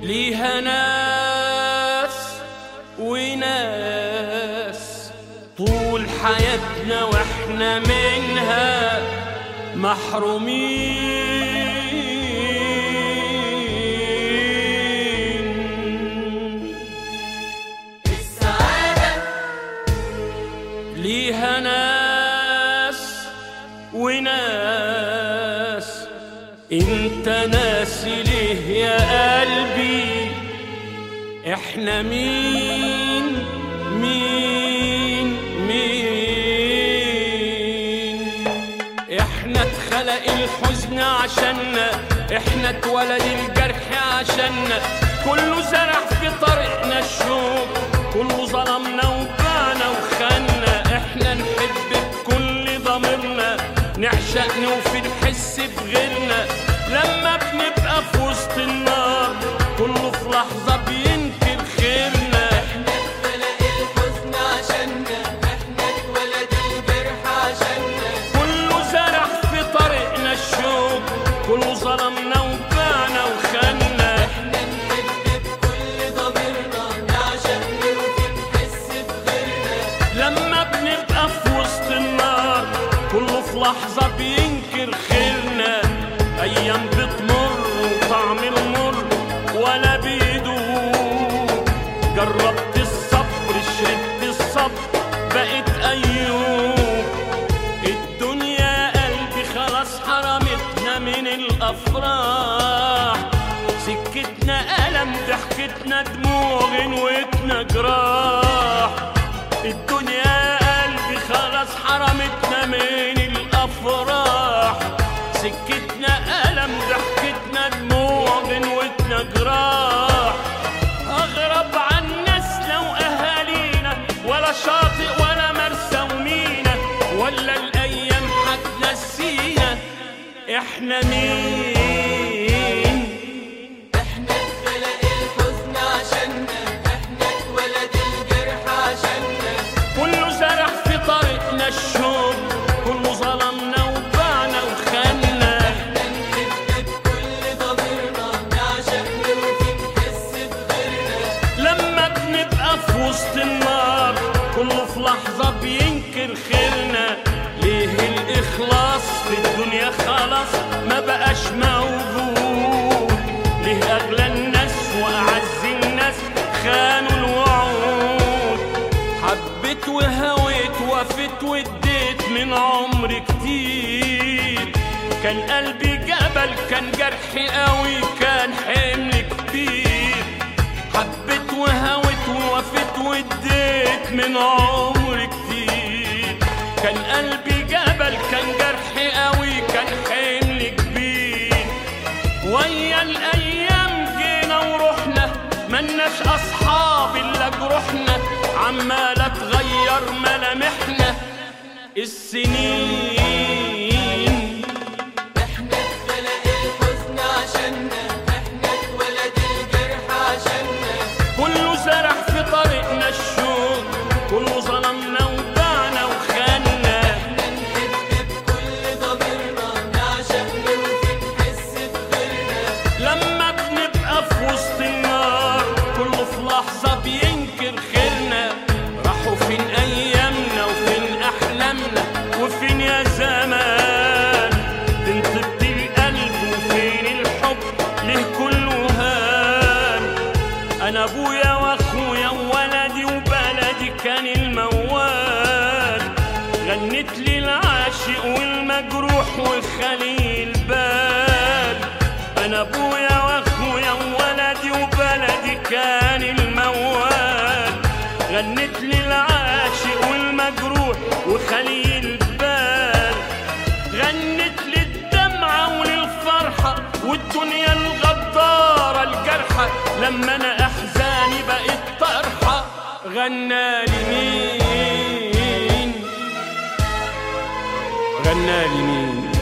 ليها ناس وناس طول حياتنا واحنا منها محرومين ليها ناس وناس انت ناسي ليه يا قلبي احنا مين مين مين احنا اتخلق الحزن عشاننا احنا اتولد الجرح عشاننا كله زرع في طريقنا الشوق كله ظلمنا وبانا وخنا احنا نحب بكل ضميرنا نعشق نوفي نحس بغيرنا لما بنبقى في وسط النار كله في لحظة بينكر خيرنا احنا اتخلق الحزن عشاننا احنا اتولد الجرح عشاننا كله زرع في طريقنا الشوق كله ظلمنا وبانا وخنا احنا نحب بكل ضميرنا نعشق نوفي نحس بغيرنا لما بنبقى في وسط النار كله في لحظة بينكر خيرنا أيام بتمر وطعم المر ولا بيدوب جربت الصبر شربت الصبر بقيت أيوب الدنيا يا قلبي خلاص حرمتنا من الأفراح سكتنا ألم ضحكتنا دموع غنوتنا جراح الدنيا يا قلبي خلاص حرمتنا من الأفراح سكتنا ألم ضحكتنا دموع غنوتنا جراح أغرب عن نسلة وأهالينا ولا شاطئ ولا مرسى ومينا ولا الأيام هتنسينا إحنا مين احنا اتخلق الحزن عشاننا احنا اتولد الجرح عشاننا كله زرع في طريقنا الشوق كله ظلمنا وباعنا وخنا احنا نحب بكل ضميرنا نعشق نوفي نحس بغيرنا لما بنبقى في وسط النار كله في لحظة بينكر خيرنا ليه الإخلاص في الدنيا خلاص ما بقاش موجود ليه أغلى الناس وأعز الناس خانوا الوعود حبيت وهويت وفيت واديت من عمري كتير كان قلبي جبل كان جرحي قوي كان حمل كبير حبيت وهويت ووفيت واديت من عمري كتير كان قلبي جبل كان جرحي قوي كان حمل كبير ويا الايام جينا ورحنا ملناش اصحاب الا جروحنا عمالة تغير ملامحنا السنين احنا اتخلق الحزن عشاننا احنا اتولد الجرح عشاننا كله زرع في طريقنا الشوق كله ظلمنا وباعنا وخنا احنا نحب بكل ضميرنا نعشق نوفي نحس بغيرنا لما بنبقى في وسط النار كله في لحظة بينكر خيرنا راحوا فين أيامنا وفين أحلامنا وفين يا زمان فين طيبة القلب وفين الحب ليه كله هان أنا أبويا وأخويا وولدي وبلدي كان الموال غنت لي العاشق والمجروح وخلي البال انا ابويا واخويا وولدي وبلدي كان الموال غنت لي العاشق والمجروح وخلي البال غنت لي الدمعة وللفرحة والدنيا الغدارة الجرحة لما انا احزاني بقت طرحة غنالي مين غنالي مين